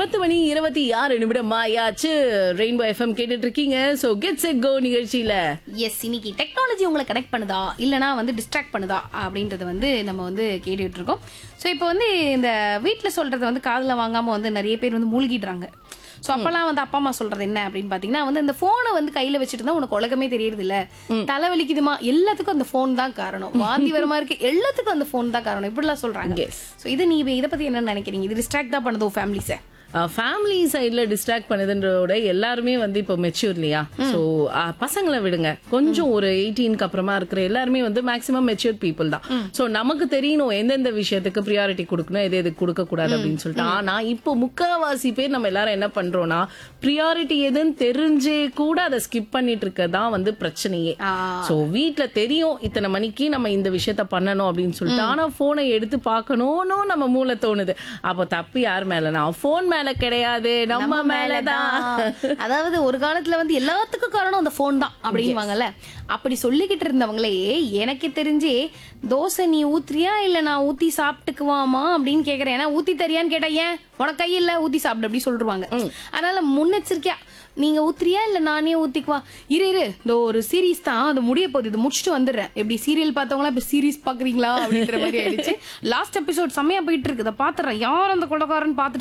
பத்து மணி இருபத்தி ஆறு நிமிடம் ஆயாச்சு ரெயின்போ எஃப்எம் கேட்டுட்டு இருக்கீங்க சோ கெட் செட் கோ நிகழ்ச்சியில எஸ் இன்னைக்கு டெக்னாலஜி உங்களை கனெக்ட் பண்ணுதா இல்லனா வந்து டிஸ்ட்ராக்ட் பண்ணுதா அப்படின்றத வந்து நம்ம வந்து கேட்டுட்டு இருக்கோம் ஸோ இப்போ வந்து இந்த வீட்டில் சொல்றத வந்து காதுல வாங்காம வந்து நிறைய பேர் வந்து மூழ்கிடுறாங்க ஸோ அப்பெல்லாம் வந்து அப்பா அம்மா சொல்றது என்ன அப்படின்னு பாத்தீங்கன்னா வந்து இந்த போனை வந்து கையில வச்சுட்டு தான் உனக்கு உலகமே தெரியறது இல்ல தலைவலிக்குதுமா எல்லாத்துக்கும் அந்த போன் தான் காரணம் வாந்தி வரமா இருக்கு எல்லாத்துக்கும் அந்த போன் தான் காரணம் இப்படிலாம் சொல்றாங்க Yes. ஸோ இது நீங்க இதை பத்தி என்ன நினைக்கிறீங்க இது டிஸ்ட்ராக்ட் தான் பண்ணுதோ ஃபேமிலிஸை ஃபேமிலி சைடுல டிஸ்ட்ராக்ட் பண்ணுதுன்றதோட எல்லாருமே வந்து இப்போ மெச்சூர் இல்லையா ஸோ பசங்களை விடுங்க கொஞ்சம் ஒரு எயிட்டீனுக்கு அப்புறமா இருக்கிற எல்லாருமே வந்து மேக்ஸிமம் மெச்சூர் பீப்புள் தான் ஸோ நமக்கு தெரியணும் எந்தெந்த விஷயத்துக்கு ப்ரியாரிட்டி கொடுக்கணும் எது எதுக்கு கொடுக்க கூடாது அப்படின்னு சொல்லிட்டு ஆனா இப்போ முக்காவாசி பேர் நம்ம எல்லாரும் என்ன பண்றோம்னா ப்ரியாரிட்டி எதுன்னு தெரிஞ்சே கூட அதை ஸ்கிப் பண்ணிட்டு இருக்கதான் வந்து பிரச்சனையே சோ வீட்ல தெரியும் இத்தனை மணிக்கு நம்ம இந்த விஷயத்த பண்ணணும் அப்படின்னு சொல்லிட்டு ஆனா போனை எடுத்து பார்க்கணும்னு நம்ம மூளை தோணுது அப்போ தப்பு யார் மேலனா போன் மேல கிடையாது நம்ம மேலதான் அதாவது ஒரு காலத்துல வந்து எல்லாத்துக்கும் காரணம் அந்த போன் தான் அப்படின்வாங்கல்ல அப்படி சொல்லிக்கிட்டு இருந்தவங்களே எனக்கு தெரிஞ்சு தோசை நீ ஊத்துறியா இல்ல நான் ஊத்தி சாப்பிட்டுக்குவாமா அப்படின்னு கேக்குறேன் ஏன்னா ஊத்தி தரியான்னு கேட்டா ஏன் உனக்கு கை இல்ல ஊத்தி சாப்பிடு அப்படி சொல்லிருவாங்க அதனால முன்னெச்சரிக்கையா நீங்க ஊத்துறியா இல்ல நானே ஊத்திக்குவா இரு இரு இந்த ஒரு சீரீஸ் தான் அது முடிய போகுது இது முடிச்சுட்டு வந்துடுறேன் எப்படி சீரியல் பார்த்தவங்களா இப்ப சீரீஸ் பாக்குறீங்களா அப்படின்ற மாதிரி ஆயிடுச்சு லாஸ்ட் எபிசோட் செம்மையா போயிட்டு இருக்கு இதை பாத்துறேன் யார் அந்த கொலகாரன் பாத்துட்டு